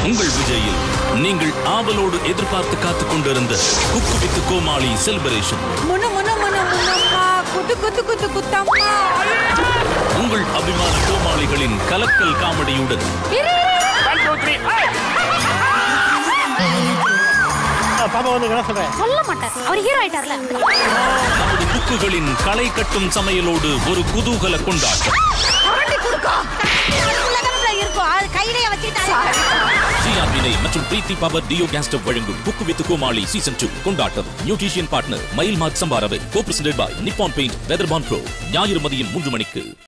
உங்கள் விஜயில் நீங்கள் ஆவலோடு எதிர்பார்த்து காத்துக் கொண்டிருந்த குக்கு வித்து கோமாளி செலிப்ரேஷன் முனு முனு முனு முனம்மா குத்து குத்து குத்து குத்தம்மா உங்கள் அபிமான கோமாளிகளின் கலக்கல் காமெடியுடன் பாப்பா வந்து என்ன சொல்றேன் சொல்ல மாட்டார் அவர் ஹீரோ ஆயிட்டார்ல நமது குக்குகளின் களை கட்டும் சமையலோடு ஒரு குதூகல கொண்டாட்டம் கரண்டி குடுக்கோ அதுக்குள்ளதானே இருக்கும் அது கையிலேயே வச்சுட்டாங்க ஜிஆர் வினை மற்றும் பிரீத்தி பவர் டியோ கேஸ்டவ் வழங்கும் குக்கு வித் கோமாளி சீசன் டூ கொண்டாட்டம் நியூட்ரிஷியன் பார்ட்னர் மயில் மார்க் சம்பாரவை co presented by Nippon Paint Weatherbond pro ஞாயிறு மதியம் மூன்று மணிக்கு